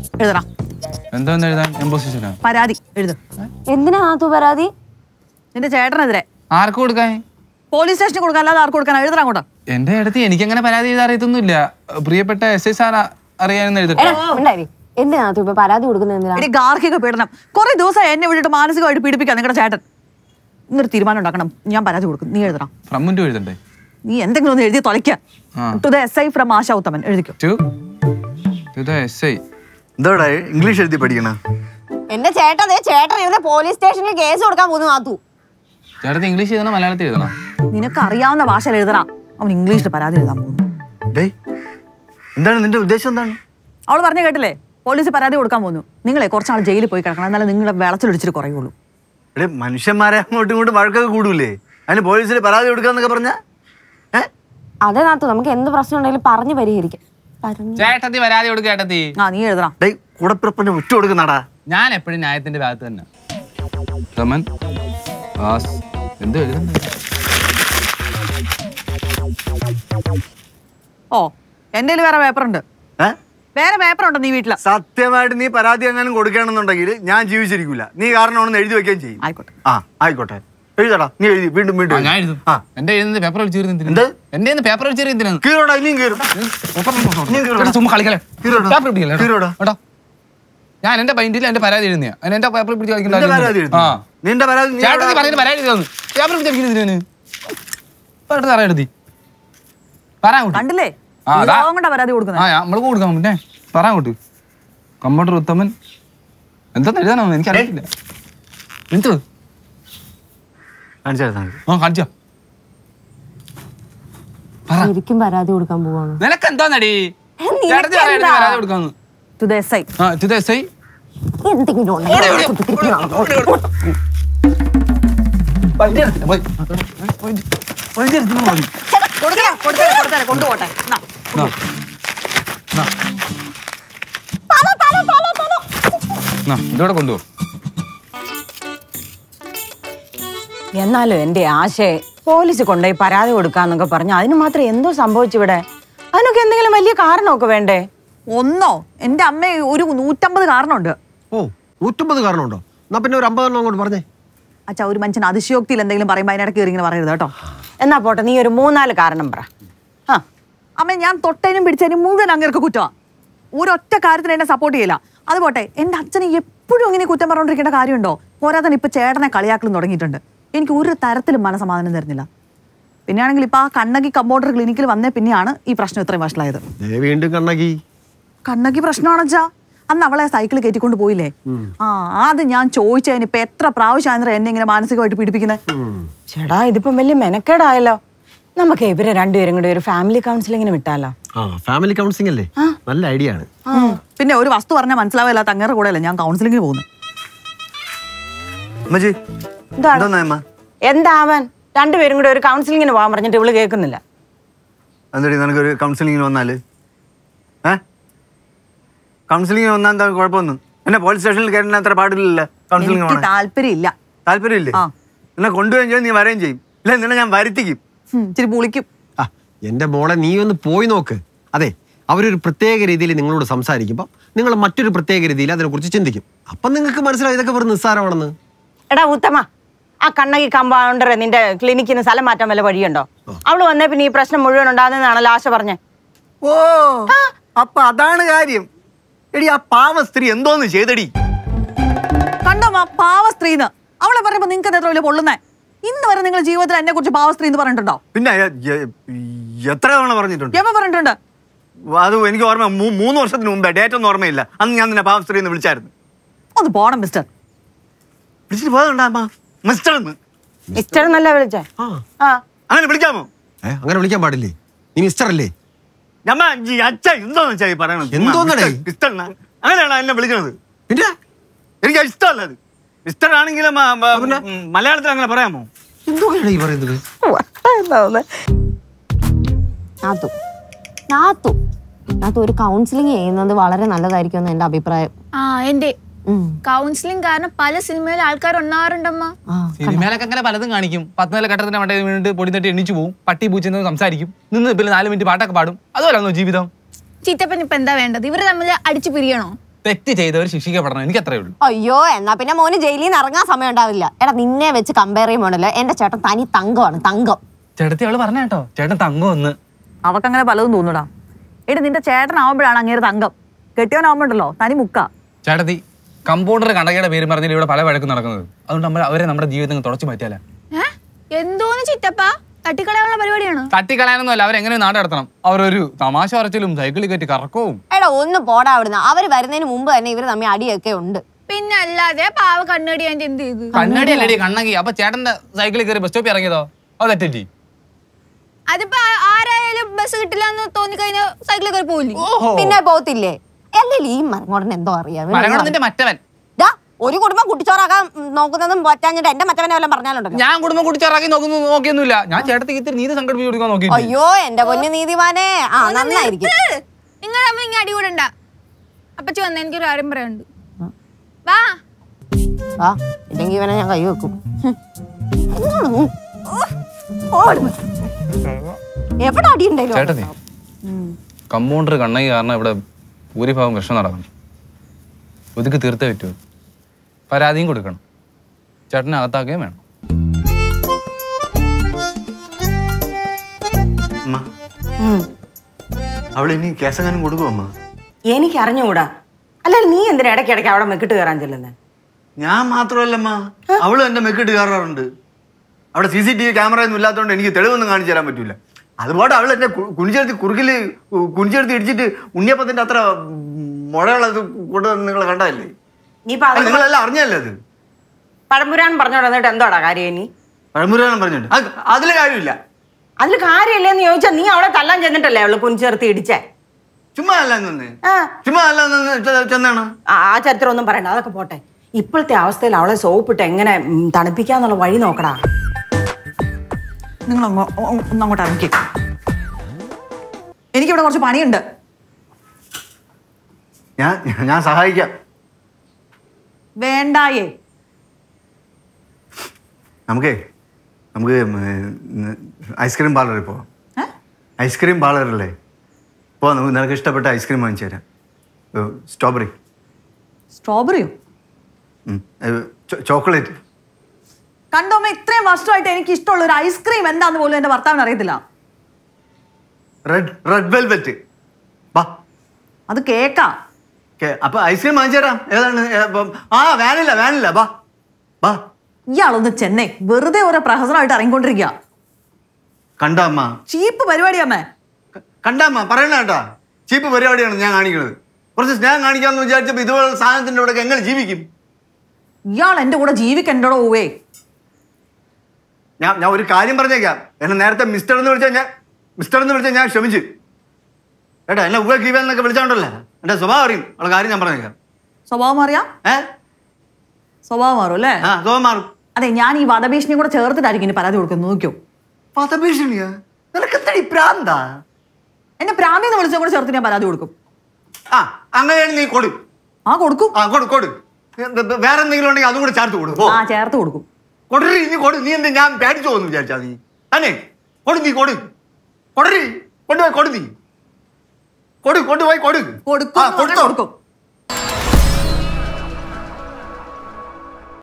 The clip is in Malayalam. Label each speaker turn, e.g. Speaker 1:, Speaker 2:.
Speaker 1: എഴുതണം
Speaker 2: എന്താന്ന് എഴുതാൻ എംപോസിഷനാ
Speaker 1: പരാതി എഴുത്
Speaker 3: എന്തിനാ നാത്തു പരാതി
Speaker 1: നിന്റെ ചേട്ടനെതിരെ
Speaker 2: ആർക്ക് കൊടുക്കാൻ
Speaker 1: പോലീസ് സ്റ്റേഷനിൽ കൊടുക്കാൻ അല്ലാതെ ആർക്ക് കൊടുക്കാൻ എഴുതണം അങ്ങോട്ട്
Speaker 2: എന്റെ അടുത്ത് എനിക്കങ്ങനെ പരാതി എഴുതാൻ അറിയത്തൊന്നുമില്ല പ്രിയപ്പെട്ട എസ് ഐ സാർ അറിയാമെന്ന് എഴുതട്ടെ
Speaker 3: എടാ ഉണ്ടായി എന്തിനാ നാത്തു ഇപ്പൊ പരാതി കൊടുക്കുന്നത് എന്തിനാ
Speaker 1: എടി ഗാർഹിക പീഡനം കുറെ ദിവസം എന്നെ വിട്ടിട്ട് മാനസികമായിട്ട് പീഡിപ്പിക്കാം നിങ്ങളുടെ ചേട്ടൻ ഇന്നൊരു തീരുമാനം ഉണ്ടാക്കണം ഞാൻ പരാതി കൊടുക്കും നീ എഴുതണം
Speaker 2: ഫ്രമ്മിന്റെ എഴുതണ്ടേ
Speaker 1: നീ എന്തെങ്കിലും ഒന്ന് എഴുതി തൊലയ്ക്ക
Speaker 2: ആ.
Speaker 1: To the S I from Asha Uthaman എഴുതിക്കോ
Speaker 2: to to the S I
Speaker 4: എന്തോടാ ഇംഗ്ലീഷ് എഴുതി പഠിക്കണ
Speaker 3: എന്റെ ചേട്ടൻ ദേ ചേട്ടൻ ഇരുന്ന് പോലീസ് സ്റ്റേഷനിൽ കേസ് കൊടുക്കാൻ പോകുന്നു നാത്തു
Speaker 2: ചേട്ടത്ത് ഇംഗ്ലീഷ് എഴുതണം മലയാളത്തിൽ എഴുതണം
Speaker 1: നിനക്ക് അറിയാവുന്ന ഭാഷയിൽ എഴുതണം അവൻ ഇംഗ്ലീഷിൽ പരാതി എഴുതാൻ പോകുന്നു
Speaker 4: ഡേയ് എന്താണ് നിന്റെ ഉദ്ദേശം എന്താണ്
Speaker 1: അവൾ പറഞ്ഞു കേട്ടില്ലേ പോലീസ് പരാതി കൊടുക്കാൻ പോകുന്നു നിങ്ങളെ കുറച്ചാൾ ജയിലിൽ പോയി കിടക്കണം എന്നാലും നിങ്ങളുടെ വെളച്ചിലൊടിച്ചിട്ട് കുറയുള്ളൂ
Speaker 4: എടേ മനുഷ്യന്മാരെ അങ്ങോട്ടും ഇങ്ങോട്ടും വഴക്കൊക്കെ കൂടൂലേ അതിന് പോലീസിൽ പരാതി കൊടുക്കാന്നൊക്കെ പറഞ്ഞ ഏ
Speaker 3: അതെ നാത്തു നമുക്ക് എന്ത് പ്രശ്നം ഉണ്ടെങ്കിലും പറഞ്ഞു പരിഹരിക്കാം പറഞ്ഞു
Speaker 2: ചേട്ടത്തി പരാതി കൊടുക്കുക ചേട്ടത്തി
Speaker 1: ആ നീ എഴുതണം
Speaker 4: ഡേയ് കൂടപ്പിറപ്പിന് വിട്ടു കൊടുക്കുന്നടാ
Speaker 2: ഞാൻ എപ്പോഴും ന്യായത്തിന്റെ ഭാഗത്ത് തന്നെ ഉത്തമൻ വാസ് എന്ത് എഴുതണ്ട
Speaker 1: ഓ എൻ്റെ കയ്യിൽ വേറെ പേപ്പർ ഉണ്ട്
Speaker 4: ഏ
Speaker 1: വേറെ പേപ്പർ ഉണ്ടോ നീ വീട്ടില്
Speaker 4: സത്യമായിട്ട് നീ പരാതി എങ്ങാനും കൊടുക്കുകയാണെന്നുണ്ടെങ്കിൽ ഞാൻ ജീവിച്ചിരിക്കൂല നീ കാരണമാണെന്ന് എഴുതി വെക്കുകയും ചെയ്യും
Speaker 1: ആയിക്കോട്ടെ
Speaker 4: ആ ആയിക്കോട്ടെ എഴുതടാ നീ എഴുതി വീണ്ടും വീണ്ടും
Speaker 2: ആ,
Speaker 4: എഴുതി.
Speaker 2: ഞാൻ എഴുതും
Speaker 4: ആ
Speaker 2: എന്റെ എഴുതുന്നത് പേപ്പർ അടിച്ചു
Speaker 4: എന്ത്?
Speaker 2: എന്തിനാ എന്റെ പേപ്പർ അടിച്ചു എന്തിനാണ്
Speaker 4: കീറോടാ ഇനിയും കീറും നീ കീറോടാ.
Speaker 2: ചേട്ടാ, ചുമ്മാ കളിക്കലേ
Speaker 4: കീറോടാ.
Speaker 2: പേപ്പർ പിടിക്കല്ലേ
Speaker 4: കീറോടാ.
Speaker 2: കേട്ടോ ഞാൻ എന്റെ ബൈൻഡിൽ എന്റെ പരാതി എഴുതുന്നയാ അതിന് എന്റെ പേപ്പർ പിടിച്ച്
Speaker 4: നിന്റെ പരാതി
Speaker 2: കളിക്കണ്ട
Speaker 4: എഴുതി
Speaker 2: ആ
Speaker 4: നിന്റെ പരാതി നീ
Speaker 2: ചേട്ടത്തി
Speaker 4: അവിടെ-
Speaker 2: പറയുന്നത് പരാതി എഴുതുന്നു പേപ്പർ പിടിച്ച് കളിക്കുന്നതിന് പെട്ടെന്ന് തറ എഴുതി പറ അങ്ങോട്ട്
Speaker 1: കണ്ടില്ലേ
Speaker 2: ആ, അതാ.
Speaker 1: ലോകം കൊണ്ടാ പരാതി കൊടുക്കുന്നത്
Speaker 2: ആ നമ്മൾക്ക് കൊടുക്കാം പിന്നെ പറ അങ്ങോട്ട് കമ്പ്യൂട്ടർ ഉത്തമൻ എന്താ എഴുതാനോ എനിക്കറിയില്ല എന്ത്
Speaker 4: കാണിച്ചു തരാം.
Speaker 2: ആ കാണിച്ചോ പറ
Speaker 3: ശരിക്കും പരാതി കൊടുക്കാൻ പോവാണ്
Speaker 2: നിനക്ക് എന്താന്നടി
Speaker 3: നിനക്ക്
Speaker 2: ചേട്ടത്തി പറയാം
Speaker 3: എന്താ?
Speaker 2: പരാതി കൊടുക്കാന്ന്
Speaker 1: ടു ദ എസ് ഐ
Speaker 2: ആ ഇത് എസ് ഐ
Speaker 3: എന്തെങ്കിലും
Speaker 2: ഓടി, ഓടി, ഓടി, ഓടി, ഓടി, ഓടി. വണ്ടി എടുത്തില്ല, പോയി. വണ്ടി- വണ്ടി എടുത്തില്ല, മതി.
Speaker 1: കൊടുത്തരാ കൊടുത്തരാ കൊടുത്തരാ കൊണ്ടുപോട്ടെ എന്നാ.
Speaker 2: നാ. നാ. നാ, ഇതോടെ കൊണ്ടുപോ
Speaker 5: എന്നാലും എൻ്റെ ആശയെ പോലീസ് കൊണ്ടുപോയി പരാതി കൊടുക്കാന്നൊക്കെ പറഞ്ഞു അതിന് മാത്രം എന്തോ സംഭവിച്ചിവിടെ അതിനൊക്കെ എന്തെങ്കിലും വലിയ കാരണമൊക്കെ വേണ്ടേ
Speaker 1: ഒന്നോ എന്റെ അമ്മ ഒരു നൂറ്റമ്പത് കാരണമുണ്ട്
Speaker 6: ഓ നൂറ്റമ്പത് കാരണമുണ്ടോ എന്നാ പിന്നെ ഒരു അമ്പതെണ്ണം അങ്ങോട്ട് പറഞ്ഞേ
Speaker 1: അച്ഛാ ഒരു മനുഷ്യൻ അതിശയോക്തിയിൽ എന്തെങ്കിലും പറയുമ്പോൾ അതിനിടയ്ക്ക് കയറി ഇങ്ങനെ പറയരുത് കേട്ടോ
Speaker 5: എന്നാ പോട്ടെ നീ ഒരു മൂന്നാല് കാരണം പറ ആ
Speaker 1: അമ്മ ഞാൻ തൊട്ടതിനും പിടിച്ചതിനും മുഴുവൻ അങ്ങേർക്ക് കുറ്റമാണ് ഒരൊറ്റ കാര്യത്തിന് എന്നെ സപ്പോർട്ട് ചെയ്യില്ല അത് പോട്ടെ എന്റെ അച്ഛനെ എപ്പോഴും ഇങ്ങനെ കുറ്റം പറഞ്ഞുകൊണ്ടിരിക്കേണ്ട കാര്യമുണ്ടോ പോരാതെ ഇപ്പൊ ചേട്ടനെ കളിയാക്കലും തുടങ്ങിയിട്ടുണ്ട് എനിക്ക് ഒരു തരത്തിലും മനസമാധാനം തരുന്നില്ല പിന്നെയാണെങ്കിൽ ഇപ്പൊ ആ കണ്ണകി കമ്പൗണ്ടർ ക്ലിനിക്കിൽ വന്നേ പിന്നെയാണ് ഈ പ്രശ്നം ഇത്രയും വഷളായത്
Speaker 6: ദേ വീണ്ടും കണ്ണകി
Speaker 1: കണ്ണകി പ്രശ്നമാണെച്ചാ അന്ന് അവളെ സൈക്കിൾ കയറ്റിക്കൊണ്ട് പോയില്ലേ ആ അത് ഞാൻ ചോദിച്ചതിന് ഇപ്പൊ എത്ര പ്രാവശ്യം എന്നെ ഇങ്ങനെ മാനസികമായിട്ട് പീഡിപ്പിക്കുന്നത്
Speaker 5: ചേടാ ഇതിപ്പം വലിയ മെനക്കേടായല്ലോ നമുക്ക് ഇവരെ രണ്ടുപേരും കൂടി ഒരു ഫാമിലി കൗൺസിലിങ്ങിന് വിട്ടാലോ
Speaker 6: ആ ഫാമിലി കൗൺസിലിംഗ് അല്ലേ നല്ല ഐഡിയ ആണ്
Speaker 1: പിന്നെ ഒരു വസ്തു പറഞ്ഞാൽ മനസ്സിലാവില്ലാത്ത അങ്ങേറെ കൂടെ അല്ലേ ഞാൻ കൗൺസിലിങ്ങിന് പോകുന്നു
Speaker 4: അമ്മച്ചി
Speaker 5: എന്താണ്?
Speaker 4: എന്തോന്നാ അമ്മ
Speaker 5: എന്താവൻ രണ്ടുപേരും കൂടി ഒരു കൗൺസിലിങ്ങിന് പോകാൻ പറഞ്ഞിട്ട് ഇവള് കേൾക്കുന്നില്ല
Speaker 4: എന്തടി നിനക്കൊരു കൗൺസിലിങ്ങിന് വന്നാല് ഏ കൗൺസിലിങ്ങിന് വന്നാൽ എന്താ കുഴപ്പമൊന്നും എന്നെ പോലീസ് സ്റ്റേഷനിൽ കയറുന്ന അത്ര പാടില്ലല്ലോ കൗൺസിലിംഗ്
Speaker 1: എനിക്ക്
Speaker 4: പോകണേ
Speaker 1: താല്പര്യമില്ല
Speaker 4: താല്പര്യമില്ലേ
Speaker 1: ആ.
Speaker 4: നിന്നെ കൊണ്ടുപോവുകയും ചെയ്യും നീ വരികയും ചെയ്യും ഇല്ല നിന്നെ ഞാൻ വരുത്തിക്കും
Speaker 1: ഉം, ഇച്ചിരി പുളിക്കും
Speaker 6: ആ എന്റെ മോളെ നീ ഒന്ന് പോയി നോക്ക് അതെ അവരൊരു പ്രത്യേക രീതിയിൽ നിങ്ങളോട് സംസാരിക്കുമ്പോൾ നിങ്ങൾ മറ്റൊരു പ്രത്യേക രീതിയിൽ അതിനെക്കുറിച്ച് ചിന്തിക്കും അപ്പം നിങ്ങൾക്ക് മനസ്സിലാവും ഇതൊക്കെ വെറും നിസ്സാരമാണെന്ന്
Speaker 5: എടാ ഉത്തമ ആ കണ്ണകി കമ്പൗണ്ടർ നിന്റെ ക്ലിനിക്കിന് സ്ഥലം മാറ്റാൻ വല്ല വഴിയുണ്ടോ അവള് വന്നേ പിന്നെ ഈ പ്രശ്നം മുഴുവൻ ഉണ്ടാകുന്നതാണല്ലോ ആശ പറഞ്ഞേ
Speaker 4: ഓ അപ്പൊ അതാണ് കാര്യം എടി ആ പാവ സ്ത്രീ എന്തോന്ന് ചെയ്തടി
Speaker 1: കണ്ടോ മാ പാവ സ്ത്രീന്ന് അവളെ പറയുമ്പോ നിങ്ങൾക്ക് എത്ര വലിയ പൊള്ളുന്നേ ഇന്ന് വരെ നിങ്ങൾ ജീവിതത്തിൽ എന്നെ കുറിച്ച് പാവ സ്ത്രീ എന്ന് പറഞ്ഞിട്ടുണ്ടോ
Speaker 4: പിന്നെ എ- എ- എത്ര തവണ പറഞ്ഞിട്ടുണ്ട്
Speaker 1: എപ്പോ പറഞ്ഞിട്ടുണ്ട്
Speaker 4: അത് എനിക്ക് ഓർമ്മ മൂ- മൂന്ന് വർഷത്തിന് മുമ്പേ ഡേറ്റ് ഒന്നും ഓർമ്മയില്ല അന്ന് ഞാൻ നിന്നെ പാവ സ്ത്രീ എന്ന് വിളിച്ചായിരുന്നു
Speaker 1: ഒന്ന് പോണം മിസ്റ്റർ
Speaker 4: വിളിച്ചിട്ട് പോയതുണ്ടാ മിസ്റ്റർ എന്ന്
Speaker 5: മിസ്റ്റർ എന്നല്ല വിളിച്ചേ
Speaker 6: ആ
Speaker 5: ആ
Speaker 4: അങ്ങനെ വിളിക്കാമോ
Speaker 6: ഏ അങ്ങനെ വിളിക്കാൻ പാടില്ലേ നീ മിസ്റ്റർ അല്ലേ
Speaker 4: ഞമ്മ ഈ അച്ഛ എന്തോന്ന് വെച്ചാ ഈ പറയണത്
Speaker 6: എന്തോന്നെടേ?
Speaker 4: മിസ്റ്റർ- മിസ്റ്റർ എന്നാ? അങ്ങനെയാണോ എന്നെ വിളിക്കുന്നത്
Speaker 6: പിന്നെ
Speaker 4: എനിക്ക് ഇഷ്ടമല്ല അത് മിസ്റ്റർ ആണെങ്കിലും ആ, ആ, ഉം, മലയാളത്തിൽ അങ്ങനെ പറയാമോ
Speaker 6: എന്തൊക്കെയാണ് ഈ പറയുന്നത്
Speaker 3: നാത്തു നാത്തു നാത്തു ഒരു കൗൺസിലിംഗ് ചെയ്യുന്നത് വളരെ നല്ലതായിരിക്കും എന്ന് എന്റെ അഭിപ്രായം
Speaker 7: ആ എന്റെ
Speaker 3: ഉം.
Speaker 7: കൗൺസിലിംഗ് കാരണം പല സിനിമയിൽ ആൾക്കാർ ഉണ്ടാവാറുണ്ടമ്മ
Speaker 3: ആ
Speaker 2: സിനിമയിലൊക്കെ അങ്ങനെ പലതും കാണിക്കും പത്ത് നില കെട്ടത്തിന്റെ മണ്ടയിൽ വീണിട്ട് പൊടി തട്ടി എണ്ണിച്ചു പോകും പട്ടി പൂച്ചെന്ന് സംസാരിക്കും നിന്ന് പിന്നെ നാല് മിനിറ്റ് പാട്ടൊക്കെ പാടും അതുപോലാണോ ജീവിതം
Speaker 7: ചീത്തപ്പൻ ഇപ്പൊ എന്താ വേണ്ടത് ഇവര് തമ്മിൽ അടിച്ചു പിരിയണോ
Speaker 2: തെറ്റ് ചെയ്തവർ ശിക്ഷിക്കപ്പെടണം എനിക്ക് അത്രേ ഉള്ളൂ
Speaker 3: അയ്യോ എന്നാ പിന്നെ മോന് ജയിലിൽ നിന്ന് ഇറങ്ങാൻ സമയം ഉണ്ടാവില്ല എടാ നിന്നെ വെച്ച് കമ്പയർ ചെയ്യുമ്പോഴല്ലോ എന്റെ ചേട്ടൻ തനി തങ്കമാണ് തങ്കം
Speaker 2: ചേട്ടത്തി അവള് പറഞ്ഞ കേട്ടോ ചേട്ടൻ തങ്കം ഒന്ന്
Speaker 1: അവക്കങ്ങനെ പലതും തോന്നൂടാ എടി നിന്റെ ചേട്ടനാവുമ്പോഴാണ് അങ്ങേര് തങ്കം കെട്ടിയവനാവുമ്പോണ്ടല്ലോ തനി മുക്ക
Speaker 2: ചേട്ടത്തി കമ്പൗണ്ടർ കണ്ടകയുടെ പേര് പറഞ്ഞിട്ട് ഇവിടെ പല വഴക്കും നടക്കുന്നത് അതുകൊണ്ട് നമ്മൾ അവരെ നമ്മുടെ ജീവിതത്തിൽ തുടച്ചു മാറ്റിയാലേ
Speaker 7: ഏ? എന്തോന്ന് ചിറ്റപ്പ തട്ടിക്കളയാനുള്ള പരിപാടിയാണോ
Speaker 2: തട്ടിക്കളയാനൊന്നും അല്ല അവരെങ്ങനെ നാട് നടത്തണം അവരൊരു തമാശ പറച്ചിലും സൈക്കിളിൽ കയറ്റി കറക്കവും
Speaker 3: എടാ ഒന്ന് പോടാ അവിടുന്ന് അവര് വരുന്നതിന് മുമ്പ് തന്നെ ഇവര് തമ്മിൽ അടിയൊക്കെ ഉണ്ട്
Speaker 7: പിന്നെ അല്ലാതെ പാവ കണ്ണടി ഞാൻ എന്ത് ചെയ്തു
Speaker 2: കണ്ണടി അല്ലടി കണ്ണകി അപ്പൊ ചേട്ടന്റെ സൈക്കിളിൽ കയറി ബസ് സ്റ്റോപ്പിൽ ഇറങ്ങിയതോ അത് തെറ്റി
Speaker 7: അതിപ്പോ ആ- ആരായാലും ബസ് കിട്ടില്ല എന്ന് തോന്നിക്കഴിഞ്ഞാൽ സൈക്കിളിൽ കയറി പോവില്ലേ
Speaker 2: ഓഹോ
Speaker 3: പിന്നെ പോത്തില്ലേ അല്ലെങ്കിൽ ഈ മരങ്ങോടൻ എന്തോ അറിയാം
Speaker 2: മരങ്ങണത്തിന്റെ മറ്റവൻ
Speaker 3: ദാ, ഒരു കുടുംബം കുട്ടിച്ചോറാക്കാൻ ഉം, നോക്കുന്നതും പറ്റാഞ്ഞിട്ട് എന്റെ മറ്റവനെ വല്ലതും പറഞ്ഞാലുണ്ടല്ലോ
Speaker 2: ഞാൻ കുടുംബം കുടിച്ചിറക്കി നോക്കുന്നു നോക്കിയൊന്നുമില്ല ഞാൻ ചേട്ടത്തിക്ക് ഇത്തിരി നീതി സംഘടിപ്പിച്ച് കൊടുക്കാൻ നോക്കി
Speaker 3: അയ്യോ എന്റെ പൊന്നു നീതിമാനെ ആ നന്നായിരിക്കും
Speaker 7: നിങ്ങൾ തമ്മിൽ ഇങ്ങനെ അടികൂടണ്ട അപ്പച്ചി വന്ന എനിക്കൊരു കാര്യം പറയാനുണ്ട് വാ
Speaker 3: ആ ഇല്ലെങ്കിൽ ഇവനെ ഞാൻ കൈ വെക്കും ഹും. ഇങ്ങോട്ട് നോ. ഓട്. എവിടെ അടിയുണ്ടല്ലോ
Speaker 2: ചേട്ടത്തി കമ്പൗണ്ടർ കണ്ണകി കാരണം ഇവിടെ ഭൂരിഭാഗം പ്രശ്നം നടക്കണം ഒതുക്കി തീർത്തേ പറ്റുമോ പരാതിയും കൊടുക്കണം ചേട്ടനെ അകത്താക്കുകയും വേണം
Speaker 4: അമ്മ അവൾ ഇനി കേസെങ്ങാനും കൊടുക്കും അമ്മ
Speaker 5: എനിക്ക് അറിഞ്ഞുകൂടാ അല്ലാതെ നീ എന്തിനാ ഇടയ്ക്കിടയ്ക്ക് അവിടെ മെക്കിട്ട് കയറാൻ ചെല്ലുന്നത്
Speaker 4: ഞാൻ മാത്രമല്ലമ്മ അവളും എന്റെ മെക്കിട്ട് കയറാറുണ്ട് അവിടെ C C T V camera ഒന്നും ഇല്ലാത്തതുകൊണ്ട് എനിക്ക് തെളിവൊന്നും കാണിച്ചു തരാൻ പറ്റൂല അതുപോലെ അവൾ എന്നെ കു- കുനിച്ചെടുത്ത് കുറുക്കില് കു- കുനിച്ചെടുത്ത് ഇടിച്ചിട്ട് ഉണ്ണിയപ്പത്തിന്റെ അത്ര മുഴയുള്ളത് കൊണ്ട് നിങ്ങൾ കണ്ടതല്ലേ
Speaker 5: നീ ഇപ്പൊ
Speaker 4: അത്
Speaker 5: അത്
Speaker 4: നിങ്ങളെല്ലാം അറിഞ്ഞല്ലേ അത്
Speaker 5: പഴമ്പുരാൻ പറഞ്ഞോണ്ട് വന്നിട്ട് എന്തോടാ കാര്യം ഇനി
Speaker 4: പഴമുരാനം പറഞ്ഞിട്ട് അത് അതിലെ കാര്യമില്ല
Speaker 5: അതിൽ കാര്യമില്ലെന്ന് ചോദിച്ചാൽ നീ അവളെ തല്ലാൻ ചെന്നിട്ടല്ലേ അവള് കുഞ്ചേർത്തി ഇടിച്ചേ
Speaker 4: ചുമ്മാ അല്ല നിന്ന്
Speaker 5: ആ
Speaker 4: ചുമ്മാ അല്ല നിന്ന് ചെ- ചെന്നാണ്
Speaker 5: ആ ആ ചരിത്രം ഒന്നും പറയണ്ട അതൊക്കെ പോട്ടെ ഇപ്പോഴത്തെ അവസ്ഥയിൽ അവളെ സോപ്പിട്ട് എങ്ങനെ ഉം, തണുപ്പിക്കാന്നുള്ള വഴി നോക്കടാ
Speaker 1: നിങ്ങൾ അങ്ങോ ഒ- ഒന്ന് അങ്ങോട്ട് ഇറങ്ങി എനിക്കിവിടെ കുറച്ച് പണിയുണ്ട്
Speaker 4: ഞാൻ ഞാൻ സഹായിക്കാം
Speaker 1: വേണ്ടായേ
Speaker 4: നമുക്കേ നമുക്ക് ഉം, ഐസ്ക്രീം പാർലറിൽ പോവാം
Speaker 1: ഏ?
Speaker 4: ഐസ്ക്രീം പാർലറില്ലേ പോവാം നമുക്ക് നിനക്ക് ഇഷ്ടപ്പെട്ട ഐസ്ക്രീം വാങ്ങിച്ചു തരാം ഏ, സ്ട്രോബെറി
Speaker 1: സ്ട്രോബെറിയോ
Speaker 4: ഉം, ഏ, ചോ- ചോക്ലേറ്റ്
Speaker 1: കണ്ടോമ്മ ഇത്രയും വർഷമായിട്ട് എനിക്ക് ഇഷ്ടമുള്ള ഒരു ഐസ്ക്രീം എന്താന്ന് പോലും എന്റെ ഭർത്താവിന് അറിയത്തില്ല
Speaker 4: റെഡ് റെഡ് വെൽവെറ്റ് വാ
Speaker 1: അത് കേക്കാ
Speaker 4: ഓക്കെ അപ്പൊ ഐസ്ക്രീം വാങ്ങിച്ചു തരാം ഏതാണ് ഏ, അപ്പം- ആ വാനില്ല വാനില്ല വാ വാ
Speaker 1: ഇയാളൊന്ന് ചെന്നൈ വെറുതെ ഓരോ പ്രഹസനമായിട്ട് ഇറങ്ങിക്കൊണ്ടിരിക്കുക
Speaker 4: കണ്ട അമ്മ
Speaker 1: ചീപ്പ് പരിപാടിയമ്മേ
Speaker 4: ക- കണ്ട അമ്മ പറയണ കേട്ടാ ചീപ്പ് പരിപാടിയാണ് ഞാൻ കാണിക്കുന്നത് കുറച്ച് സ്നേഹം കാണിക്കാമെന്ന് വിചാരിച്ചപ്പോൾ ഇതുപോലുള്ള സാധനത്തിന്റെ ഇവിടെ എങ്ങനെ ജീവിക്കും
Speaker 1: ഇയാൾ എന്റെ കൂടെ ജീവിക്കണ്ടോ പോവേ
Speaker 4: ഞാൻ ഞാൻ ഒരു കാര്യം പറഞ്ഞേക്കാം എന്നെ നേരത്തെ മിസ്റ്റർ എന്ന് വിളിച്ചാൽ ഞാൻ മിസ്റ്റർ എന്ന് വിളിച്ചാൽ ഞാൻ ക്ഷമിച്ചു കേട്ടോ എന്നെ ഉവ കീവൻ എന്നൊക്കെ വിളിച്ചോണ്ടല്ലേ എന്റെ സ്വഭാവം അറിയും ഉള്ള കാര്യം ഞാൻ പറഞ്ഞേക്കാം
Speaker 1: സ്വഭാവം മാറിയാ
Speaker 4: ഏ
Speaker 1: സ്വഭാവം മാറും അല്ലേ
Speaker 4: ആ സ്വഭാവം മാറും
Speaker 1: അതെ ഞാൻ ഈ വധഭീഷണിയും കൂടെ ചേർത്തിട്ടായിരിക്കും ഇനി പരാതി കൊടുക്കുന്നത് നോക്കിയോ
Speaker 4: പദഭീഷണിയാ നിനക്കെത്തടി പ്രാന്താ
Speaker 1: എന്നെ പ്രാന്തിന്ന് വിളിച്ചും കൂടെ ചേർത്ത് ഞാൻ പരാതി കൊടുക്കും
Speaker 4: ആ അങ്ങനെയാണ് നീ കൊടു
Speaker 1: ആ കൊടുക്കും
Speaker 4: ആ കൊടു കൊടു വേറെ എന്തെങ്കിലും ഉണ്ടെങ്കിൽ അതും കൂടെ ചേർത്ത് കൊടു ഓ
Speaker 1: ആ ചേർത്ത് കൊടുക്കും
Speaker 4: കൊടരി നീ കൊടു നീ എന്ത് ഞാൻ പേടിച്ചു പോകുന്നു വിചാരിച്ചാ നീ തന്നെ കൊടു നീ കൊടു കൊടരി കൊണ്ടുപോയി കൊടു നീ കൊടു കൊണ്ടുപോയി കൊടു
Speaker 1: കൊടുക്കും
Speaker 4: ആ,
Speaker 1: എന്ന് പറഞ്ഞാ
Speaker 4: കൊടുത്തോ
Speaker 1: കൊടുക്കും